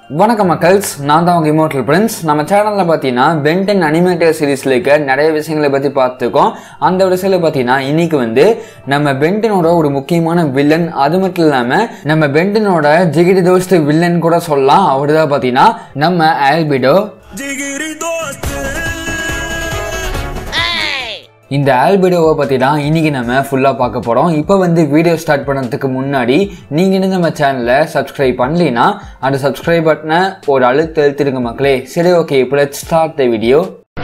வணக்கம் மக்கள்ஸ் நான் தான் உங்கள் இமோட்டல் பிரின்ஸ் நம்ம சேனலில் பார்த்தீங்கன்னா பென்டன் அனிமேட்டட் சீரிஸில் இருக்க நிறைய விஷயங்களை பற்றி பார்த்துருக்கோம் அந்த விஷயத்தில் பார்த்தீங்கன்னா இன்னைக்கு வந்து நம்ம பென்டனோட ஒரு முக்கியமான வில்லன் அது மட்டும் இல்லாமல் நம்ம பென்டனோட ஜிகிடி தோஸ்த் வில்லன் கூட சொல்லலாம் அவர் தான் பார்த்தீங்கன்னா நம்ம ஆல்பிடோ जिगिरी दोस्त இந்த ஆல்பிடோவை பற்றி தான் இன்றைக்கி நம்ம ஃபுல்லாக பார்க்க போகிறோம் இப்போ வந்து வீடியோ ஸ்டார்ட் பண்ணதுக்கு முன்னாடி நீங்கள் இன்னும் நம்ம சேனலை சப்ஸ்கிரைப் பண்ணலைன்னா அந்த சப்ஸ்கிரைப் பட்டனை ஒரு அழுத்து அழுத்திருங்க மக்களே சரி ஓகே இப்போ let start the video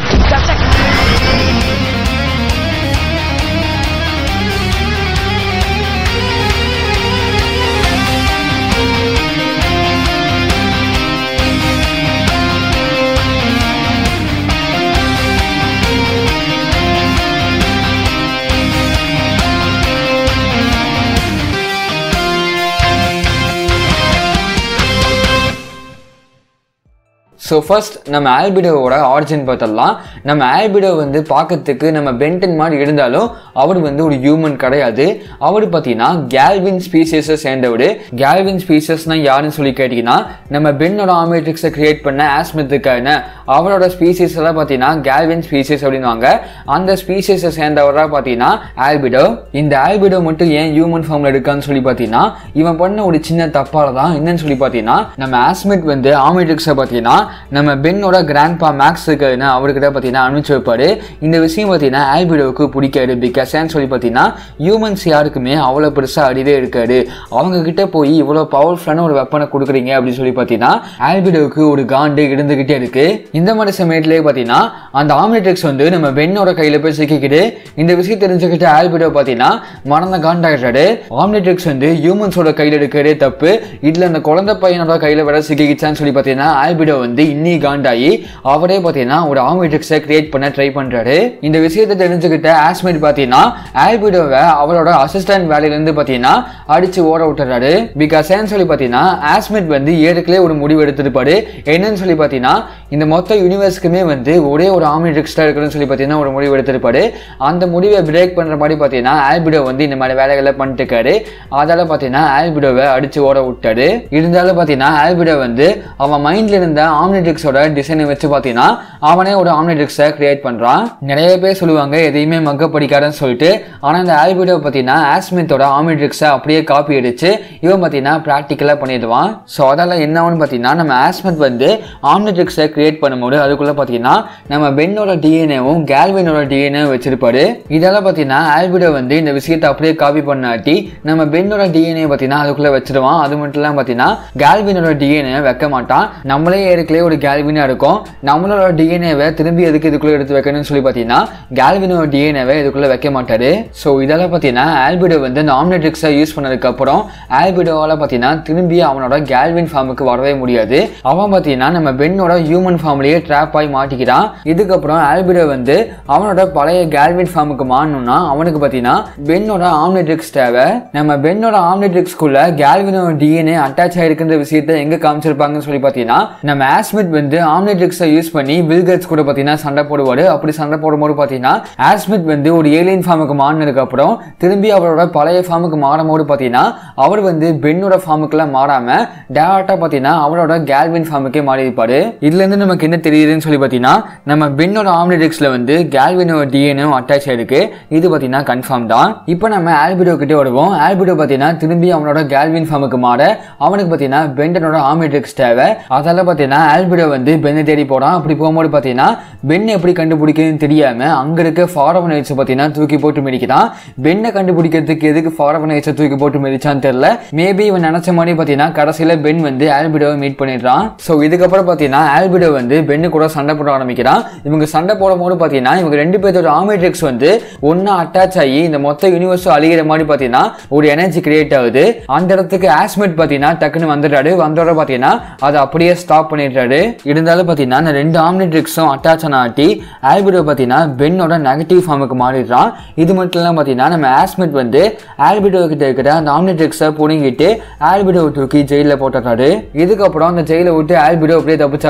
so first நம்ம ஆல்பிடோவோட ஆரிஜின் பார்த்தலாம் நம்ம ஆல்பிடோ வந்து பார்க்கறதுக்கு நம்ம பென்டன் மாதிரி இருந்தாலும் அவர் வந்து ஒரு ஹியூமன் கிடையாது அவர் பார்த்தீங்கன்னா கேல்வின் ஸ்பீசிஸை சேர்ந்தவர் கேல்வின் ஸ்பீசஸ்னால் யாருன்னு சொல்லி கேட்டிங்கன்னா நம்ம பென்னோட ஆமியட்ரிக்ஸை கிரியேட் பண்ண ஆஸ்மித்துக்கான அவரோட ஸ்பீசிஸ் எல்லாம் பார்த்தீங்கன்னா கேல்வின் ஸ்பீசிஸ் அப்படின்வாங்க அந்த ஸ்பீசிஸை சேர்ந்தவராக பார்த்தீங்கன்னா ஆல்பிடோ இந்த ஆல்பிடோ மட்டும் ஏன் ஹியூமன் ஃபார்மில் இருக்கான்னு சொல்லி பார்த்தீங்கன்னா இவன் பண்ண ஒரு சின்ன தப்பால தான் என்னன்னு சொல்லி பார்த்தீங்கன்னா நம்ம ஆஸ்மிட் வந்து ஆமியட்ரிக்ஸை பார்த்தீங்கன்னா நம்ம பென்னோட கிராண்ட் பா மேக்ஸ் இருக்குன்னு அவர்கிட்ட பார்த்தீங்கன்னா அனுப்பிச்சு வைப்பாரு இந்த விஷயம் பார்த்தீங்கன்னா ஆல்பிடோவுக்கு பிடிக்காது பிகாஸ் ஏன்னு சொல்லி பார்த்தீங்கன்னா ஹியூமன்ஸ் யாருக்குமே அவ்வளோ பெருசாக அறிவே இருக்காது அவங்க கிட்ட போய் இவ்வளோ பவர்ஃபுல்லான ஒரு வெப்பனை கொடுக்குறீங்க அப்படின்னு சொல்லி பார்த்தீங்கன்னா ஆல்பிடோவுக்கு ஒரு காண்டு இருந்துகிட்டே இருக்கு இந்த மாதிரி சமயத்திலே பார்த்தீங்கன்னா அந்த ஆம்னிட்ரிக்ஸ் வந்து நம்ம பென்னோட கையில் போய் சிக்கிக்கிட்டு இந்த விஷயம் தெரிஞ்சுக்கிட்டு ஆல்பிடோ பார்த்தீங்கன்னா மறந்த காண்டாகிறாரு ஆம்னிட்ரிக்ஸ் வந்து ஹியூமன்ஸோட கையில் இருக்கிறதே தப்பு இதில் அந்த குழந்தை பையனோட கையில் வர சிக்கிக்கிச்சான்னு சொல்லி பார்த்தீங்கன்னா ஆல்பிடோ வந்து இன்னி காண்டாகி அவரே பார்த்தீங்கன்னா ஒரு ஆம்னிட்ரிக்ஸை கிரியேட் பண்ண ட்ரை பண்ணுறாரு இந்த விஷயத்தை தெரிஞ்சுக்கிட்ட ஆஸ்மிட் பார்த்தீங்கன்னா ஆல்பிடோவை அவரோட அசிஸ்டன்ட் வேலையிலேருந்து பார்த்தீங்கன்னா அடிச்சு ஓட விட்டுறாரு பிகாஸ் ஏன்னு சொல்லி பார்த்தீங்கன்னா ஆஸ்மிட் வந்து ஏற்கனவே ஒரு முடிவு எடுத்திருப்பாரு என்னன்னு சொல்லி பார்த்தீங்கன்னா இந்த மொத்த யூனிவர்ஸ்க்குமே வந்து ஒரே ஒரு ஆம்னிட்ரிக்ஸ் தான் இருக்கணும்னு சொல்லி பார்த்தீங்கன்னா ஒரு முடிவு எடுத்திருப்பாரு அந்த முடிவை பிரேக் பண்ணுற மாதிரி பார்த்தீங்கன்னா ஆல்பிடோ வந்து இந்த மாதிரி வேலைகளை பண்ணிட்டு இருக்காரு அதால பார்த்தீங்கன்னா ஆல்பிடோவை அடிச்சு ஓட விட்டாரு இருந்தாலும் பார்த்தீங்கன்னா ஆல்பிடோ வந்து அவன் மைண்ட்ல இருந்த ஆம்னிட்ரிக்ஸோட டிசைனை வச்சு பார்த்தீங்கன்னா அவனே ஒரு ஆம்னிட்ரிக்ஸை கிரியேட் பண்ணுறான் நிறைய பேர் சொல்லுவாங்க எதையுமே மக்க படிக்காதுன்னு சொல்லிட்டு ஆனால் இந்த ஆல்பிடோ பார்த்தீங்கன்னா ஆஸ்மித்தோட ஆம்னிட்ரிக்ஸை அப்படியே காப்பி அடிச்சு இவன் பார்த்தீங்கன்னா ப்ராக்டிக்கலாக பண்ணிடுவான் ஸோ அதால் என்னவன்னு பார்த்தீங்கன்னா நம்ம ஆஸ்மித் வந்து ஆம்னிட்ரிக்ஸை கிரியேட் பண்ணும்போது அதுக்குள்ளே பார்த்தீங்கன்னா நம்ம பென்னோட டிஎன்ஏவும் கேல்வினோட டிஎன்ஏ வச்சிருப்பாரு இதெல்லாம் பார்த்தீங்கன்னா ஆல்பிடோ வந்து இந்த விஷயத்தை அப்படியே காப்பி பண்ணாட்டி நம்ம பென்னோட டிஎன்ஏ பார்த்தீங்கன்னா அதுக்குள்ளே வச்சிருவான் அது மட்டும் இல்லாமல் பார்த்தீங்கன்னா கேல்வினோட டிஎன்ஏ வைக்க மாட்டான் நம்மளே ஏற்கனவே ஒரு கேல்வினாக இருக்கும் நம்மளோட டிஎன்ஏவை திரும்பி எதுக்கு இதுக்குள்ளே எடுத்து வைக்கணும்னு சொல்லி பார்த்தீங்கன்னா கேல்வினோட டிஎன்ஏவை இதுக்குள்ளே வைக்க மாட்டாரு ஸோ இதெல்லாம் பார்த்தீங்கன்னா ஆல்பிடோ வந்து இந்த ஆம்னெட்ரிக்ஸை யூஸ் பண்ணதுக்கப்புறம் ஆல்பிடோவால் பார்த்தீங்கன்னா திரும்பி அவனோட கேல்வின் ஃபார்முக்கு வரவே முடியாது அவன் பார்த்தீங்கன்னா நம்ம பென்னோட ஹியூமன் ஃபார்ம்லேயே ட்ராப் ஆகி மாட்டிக்கிறான் இதுக்கப்புறம் ஆல்பிடோ வந்து அவனோட பழைய கேல்வின் ஃபார்முக்கு மாறணும்னா அவனுக்கு பார்த்தீங்கன்னா பென்னோட ஆம்னெட்ரிக்ஸ் தேவை நம்ம பென்னோட ஆம்னெட்ரிக்ஸ்குள்ள கேல்வினோட டிஎன்ஏ அட்டாச் ஆயிருக்கின்ற விஷயத்தை எங்கே காமிச்சிருப்பாங்கன்னு சொல்லி பார்த்தீங்கன்னா நம்ம ஆஸ்மித் வந்து ஆம்னெட்ரிக்ஸை யூஸ் பண்ணி பில்கட்ஸ் கூட பார்த்தீங்கன்னா சண்டை போடுவார் அப்படி சண்டை போடும்போது பார்த்தீங்கன்னா ஆஸ்மித் வந்து ஒரு ஏலியன் ஃபார்முக்கு மாறினதுக்கு அப்புறம் திரும்பி அவரோட பழைய ஃபார்முக்கு மாறும்போது பார்த்தீங்கன்னா அவர் வந்து பென்னோட ஃபார்முக்குலாம் மாறாம டேரக்டாக பார்த்தீங்கன்னா அவரோட கேல்வின் ஃபார்முக்கே மாறி இருப்பாரு இதுலேருந்து நமக்கு என்ன தெரியுதுன்னு சொல்லி பார்த்தீங்கன்னா நம்ம பென்னோட ஆம்னெட்ரிக்ஸில் வந்து கேல்வினோட டிஎன்ஏ அட்டாச் ஆயிருக்கு இது பார்த்தீங்கன்னா கன்ஃபார்ம் தான் இப்போ நம்ம ஆல்பிடோ கிட்டே வருவோம் ஆல்பிடோ பார்த்தீங்கன்னா திரும்பி அவனோட கேல்வின் ஃபார்முக்கு மாற அவனுக்கு பார்த்தீங்கன்னா பெண்டனோட ஆம்னெட்ரிக்ஸ் தேவை அதால பார்த்தீங்கன்னா ஆல்பிடோ வந்து பெண்ணை தேடி போகிறான் அப்படி போகும்போது பார்த்தீங்கன்னா பென் எப்படி கண்டுபிடிக்குதுன்னு தெரியாம அங்கே இருக்க ஃபாரவன் வச்சு பார்த்தீங்கன்னா தூக்கி போட்டு மிதிக்கிறான் பெண்ணை கண்டுபிடிக்கிறதுக்கு எதுக்கு ஃபாரவன் வச்சு தூக்கி போட்டு மிதிச்சான்னு தெரியல மேபி இவன் நினச்ச மாதிரி பார்த்தீங்கன்னா கடைசியில் பென் வந்து ஆல்பிடோவை மீட் பண்ணிடுறான் ஸோ இதுக்கப்புறம் பார்த்தீங்கன்னா ஆல்பிடோ வந்து பென்னு கூட சண்டை போட ஆரம்பிக்கிறான் இவங்க சண்டை போடும் போது பார்த்தீங்கன்னா இவங்க ரெண்டு பேர்த்தோட ஆமிட்ரிக்ஸ் வந்து ஒன்றா அட்டாச் ஆகி இந்த மொத்த யூனிவர்ஸும் அழிகிற மாதிரி பார்த்தீங்கன்னா ஒரு எனர்ஜி கிரியேட் ஆகுது அந்த இடத்துக்கு ஆஸ்மெட் பார்த்தீங்கன்னா டக்குன்னு வந்துடுறாரு வந்தோட பார்த்தீங்கன்னா அதை அப்படியே ஸ்டாப் பண்ணிடுறாரு இருந்தாலும் பார்த்தீங்கன்னா இந்த ரெண்டு ஆம்னிட்ரிக்ஸும் அட்டாச் ஆனாட்டி ஆல்பிடோ பார்த்தீங்கன்னா பென்னோட நெகட்டிவ் ஃபார்முக்கு மாறிடுறான் இது மட்டும் இல்லாமல் பார்த்தீங்கன்னா நம்ம ஆஸ்மெட் வந்து ஆல்பிடோ கிட்ட இருக்கிற அந்த ஆம்னிட்ரிக்ஸை புடுங்கிட்டு ஆல்பிடோ தூக்கி ஜெயிலில் போட்டுறாரு இதுக்கப்புறம் அந்த ஜெயிலை விட்டு ஆல்பிடோ அப்படியே தப்பிச்சிடுறான் தப்பிச்சு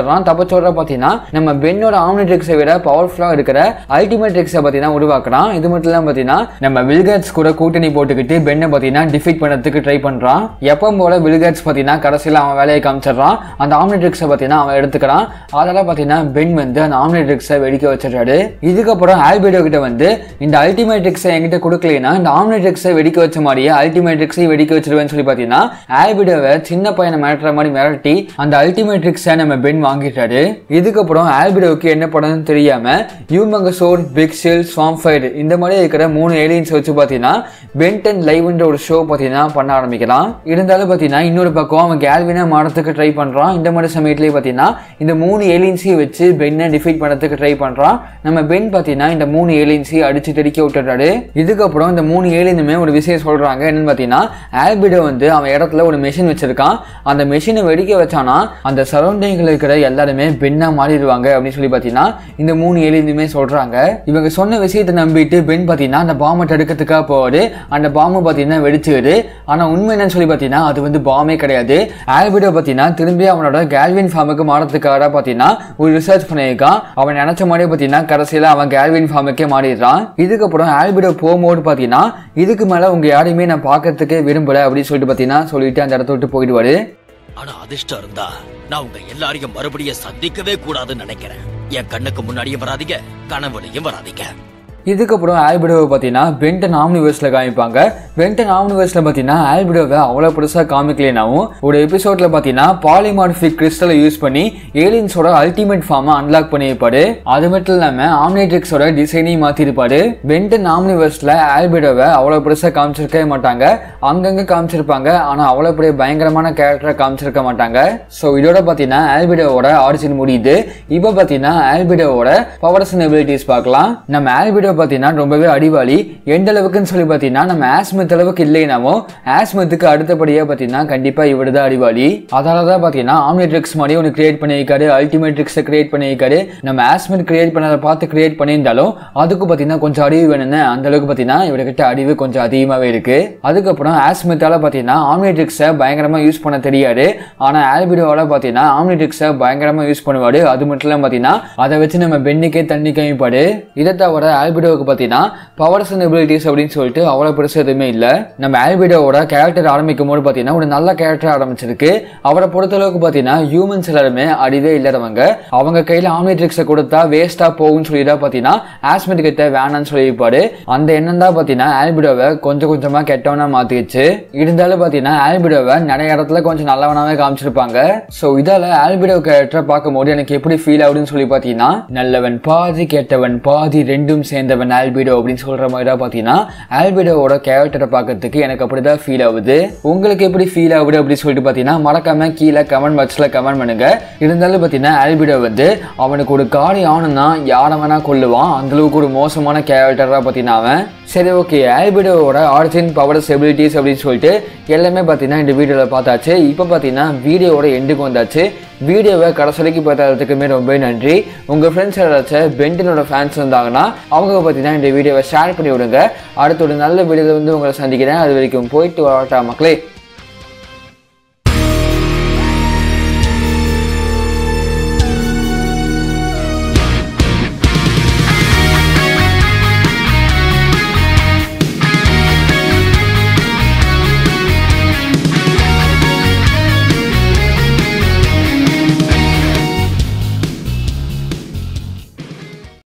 அப்போ சொல்ற பார்த்தீங்கன்னா நம்ம பென்னோட ஆம்னிட்ரிக்ஸை விட பவர்ஃபுல்லாக இருக்கிற அல்டிமேட்ரிக்ஸை பார்த்தீங்கன்னா உருவாக்குறான் இது மட்டும் இல்லாமல் பார்த்தீங்கன்னா நம்ம வில்கேட்ஸ் கூட கூட்டணி போட்டுக்கிட்டு பென்னை பார்த்தீங்கன்னா டிஃபீட் பண்ணுறதுக்கு ட்ரை பண்ணுறான் எப்போ போல வில்கேட்ஸ் பார்த்தீங்கன்னா கடைசியில் அவன் வேலையை காமிச்சிடுறான் அந்த ஆம்னிட்ரிக்ஸை பார்த்தீங்கன்னா அவன் எடுத்துக்கிறான் அதெல்லாம் பார்த்தீங்கன்னா பென் வந்து அந்த ஆம்னிட்ரிக்ஸை வெடிக்க வச்சிடுறாரு இதுக்கப்புறம் ஆல்பிடோ கிட்ட வந்து இந்த அல்டிமேட்ரிக்ஸை என்கிட்ட கொடுக்கலைன்னா இந்த ஆம்னிட்ரிக்ஸை வெடிக்க வச்ச மாதிரியே அல்டிமேட்ரிக்ஸை வெடிக்க வச்சிருவேன்னு சொல்லி பார்த்தீங்கன்னா ஆல்பிடோவை சின்ன பையனை மிரட்டுற மாதிரி மிரட்டி அந்த அல்டிமேட்ரிக்ஸை நம்ம பென் வாங்கிட்டாரு இதுக்கப்புறம் ஆல்பிடோவுக்கு என்ன பண்ணணும்னு தெரியாம யூமங்கசோர் பிக் ஷில் ஸ்வாம்ஃபைடு இந்த மாதிரி இருக்கிற மூணு ஏலியன்ஸ் வச்சு பார்த்தீங்கன்னா பென்டன் லைவ்ன்ற ஒரு ஷோ பார்த்தீங்கன்னா பண்ண ஆரம்பிக்கலாம் இருந்தாலும் பார்த்தீங்கன்னா இன்னொரு பக்கம் அவன் கேல்வினை மாறத்துக்கு ட்ரை பண்ணுறான் இந்த மாதிரி சமயத்துலேயே பார்த்தீங்கன்னா இந்த மூணு ஏலியன்ஸையும் வச்சு பென்னை டிஃபீட் பண்ணுறதுக்கு ட்ரை பண்ணுறான் நம்ம பென் பார்த்தீங்கன்னா இந்த மூணு ஏலியன்ஸையும் அடிச்சு தெறிக்க விட்டுறாரு இதுக்கப்புறம் இந்த மூணு ஏலியனுமே ஒரு விஷயம் சொல்கிறாங்க என்னன்னு பார்த்தீங்கன்னா ஆல்பிடோ வந்து அவன் இடத்துல ஒரு மெஷின் வச்சிருக்கான் அந்த மெஷினை வெடிக்க வச்சானா அந்த சரௌண்டிங்கில் இருக்கிற எல்லாருமே பென்னா மாறிடுவாங்க அப்படின்னு சொல்லி பார்த்தீங்கன்னா இந்த மூணு ஏலியனுமே சொல்கிறாங்க இவங்க சொன்ன விஷயத்தை நம்பிட்டு பென் பார்த்தீங்கன்னா அந்த பாம்பை தடுக்கிறதுக்காக போவாரு அந்த பாம்பு பார்த்தீங்கன்னா வெடிச்சுது ஆனால் உண்மை என்னன்னு சொல்லி பார்த்தீங்கன்னா அது வந்து பாம்பே கிடையாது ஆல்பிடோ பார்த்தீங்கன்னா திரும்பி அவனோட கேல்வின் ஃபார்முக்கு மாறதுக்காக பார்த்தீங்கன்னா ஒரு ரிசர்ச் பண்ணியிருக்கான் அவன் நினைச்ச மாதிரியே பார்த்தீங்கன்னா கடைசியில் அவன் கேல்வின் ஃபார்முக்கே மாறிடுறான் இதுக்கப்புறம் ஆல்பிடோ போகும்போது பார்த்தீங்கன்னா இதுக்கு மேலே உங்க யாரையுமே நான் பார்க்கறதுக்கே விரும்பல அப்படின்னு சொல்லிட்டு பார்த்தீங்கன்னா சொல்லிட்டு அந்த இடத்த விட்டு போயிடுவாரு ஆனா அதிர்ஷ்டம் இருந்தா நான் உங்க எல்லாரையும் மறுபடியும் சந்திக்கவே கூடாதுன்னு நினைக்கிறேன் என் கண்ணுக்கு முன்னாடியும் வராதீங்க கனவுலையும் வராதீங்க இதுக்கப்புறம் ஆல்பிடோவை பார்த்தீங்கன்னா பென்டன் ஆம்னிவர்ஸில் காமிப்பாங்க பென்டன் ஆம்னிவர்ஸில் பார்த்தீங்கன்னா ஆல்பிடோவை அவ்வளோ பெருசாக காமிக்கலைனாவும் ஒரு எபிசோடில் பார்த்தீங்கன்னா பாலிமார்பிக் கிறிஸ்டலை யூஸ் பண்ணி ஏலியன்ஸோட அல்டிமேட் ஃபார்மை அன்லாக் பண்ணியிருப்பாரு அது மட்டும் இல்லாமல் ஆம்னிட்ரிக்ஸோட டிசைனையும் மாற்றிருப்பாரு பென்டன் ஆம்னிவர்ஸில் ஆல்பிடோவை அவ்வளோ பெருசாக காமிச்சிருக்கவே மாட்டாங்க அங்கங்கே காமிச்சிருப்பாங்க ஆனால் அவ்வளோ பெரிய பயங்கரமான கேரக்டரை காமிச்சிருக்க மாட்டாங்க ஸோ இதோட பார்த்தீங்கன்னா ஆல்பிடோவோட ஆரிஜின் முடியுது இப்போ பார்த்தீங்கன்னா ஆல்பிடோவோட பவர்ஸ் அண்ட் எபிலிட்டிஸ் பார்க்கலாம் நம்ம ஆல்பிடோ பார்த்தீங்கன்னா ரொம்பவே அடிவாளி எந்த அளவுக்குன்னு சொல்லி பார்த்தீங்கன்னா நம்ம ஆஸ்மித் அளவுக்கு இல்லைனாமோ ஆஸ்மித்துக்கு அடுத்தபடியாக பார்த்தீங்கன்னா கண்டிப்பாக இவர் தான் அடிவாளி அதனால தான் பார்த்தீங்கன்னா ஆம்னிட்ரிக்ஸ் மாதிரி ஒன்று கிரியேட் பண்ணியிருக்காரு அல்டிமேட்ரிக்ஸை கிரியேட் பண்ணியிருக்காரு நம்ம ஆஸ்மித் கிரியேட் பண்ணதை பார்த்து கிரியேட் பண்ணியிருந்தாலும் அதுக்கு பார்த்தீங்கன்னா கொஞ்சம் அறிவு வேணும்னு அந்த அளவுக்கு பார்த்தீங்கன்னா இவர்கிட்ட அறிவு கொஞ்சம் அதிகமாகவே இருக்கு அதுக்கப்புறம் ஆஸ்மித்தால பார்த்தீங்கன்னா ஆம்னிட்ரிக்ஸை பயங்கரமாக யூஸ் பண்ண தெரியாது ஆனால் ஆல்பிடோவால் பார்த்தீங்கன்னா ஆம்னிட்ரிக்ஸை பயங்கரமாக யூஸ் பண்ணுவாரு அது மட்டும் இல்லாமல் பார்த்தீங்கன்னா அதை வச்சு நம்ம பெண்ணுக்கே தண்ணி காமிப்பாடு இதை தவிர ஆல்பிடோவுக்கு பார்த்தீங்கன்னா பவர்ஸ் அண்ட் எபிலிட்டிஸ் அப்படின்னு சொல்லிட்டு அவ்வளோ பெருசு எதுவுமே இல்லை நம்ம ஆல்பிடோவோட கேரக்டர் ஆரம்பிக்கும் போது பார்த்தீங்கன்னா ஒரு நல்ல கேரக்டர் ஆரம்பிச்சிருக்கு அவரை பொறுத்தளவுக்கு பார்த்தீங்கன்னா ஹியூமன்ஸ் எல்லாருமே அறிவே இல்லாதவங்க அவங்க கையில் ஆம்னிட்ரிக்ஸை கொடுத்தா வேஸ்ட்டாக போகும்னு சொல்லி தான் பார்த்தீங்கன்னா ஆஸ்மெட் கிட்ட வேணாம்னு சொல்லியிருப்பாரு அந்த எண்ணம் தான் பார்த்தீங்கன்னா ஆல்பிடோவை கொஞ்சம் கொஞ்சமாக கெட்டவனா மாற்றிடுச்சு இருந்தாலும் பார்த்தீங்கன்னா ஆல்பிடோவை நிறைய இடத்துல கொஞ்சம் நல்லவனாவே காமிச்சிருப்பாங்க ஸோ இதால ஆல்பிடோ கேரக்டரை பார்க்கும்போது எனக்கு எப்படி ஃபீல் ஆகுதுன்னு சொல்லி பார்த்தீங்கன்னா நல்லவன் பாதி கெட்டவன் பாதி ரெண்டும் சேர்ந்தவன் ஆல்பிடோ அப்படின்னு சொல்ற மாதிரி தான் பார்த்தீங்கன்னா ஆல்பிடோவோட கேரக்டரை பார்க்கறதுக்கு எனக்கு அப்படிதான் ஃபீல் ஆகுது உங்களுக்கு எப்படி ஃபீல் ஆகுது அப்படின்னு சொல்லிட்டு பார்த்தீங்கன்னா மறக்காம கீழே கமெண்ட் பாக்ஸில் கமெண்ட் பண்ணுங்க இருந்தாலும் பார்த்தீங்கன்னா ஆல்பிடோ வந்து அவனுக்கு ஒரு காடி ஆகணும்னா யாரை வேணா கொல்லுவான் அந்த அளவுக்கு ஒரு மோசமான கேரக்டராக பார்த்தீங்கன்னா அவன் சரி ஓகே ஆல்பிடோவோட ஆரிஜின் பவர்ஸ் எபிலிட்டிஸ் அப்படின்னு சொல்லிட்டு எல்லாமே பார்த்தீங்கன்னா இந்த வீடியோவில் பார்த்தாச்சு இப்போ பார்த்தீங்கன்னா வீடியோவோட எண்டுக்கு வந்தாச்சு வீடியோவை கடைசி வரைக்கும் பார்த்ததுக்குமே ரொம்ப நன்றி உங்கள் ஃப்ரெண்ட்ஸ் யாராச்சும் பென்டனோட ஃபேன்ஸ் இருந்தாங்கன்னா அவங்க பார்த்தீங்கன்னா இந்த வீடியோவை ஷேர் பண்ணி விடுங்க அடுத்த ஒரு நல்ல வீடியோவில் வந்து உங்களை சந்திக்கிறேன் அது வரைக்கும் போயிட்டு வரட்டா மக்களே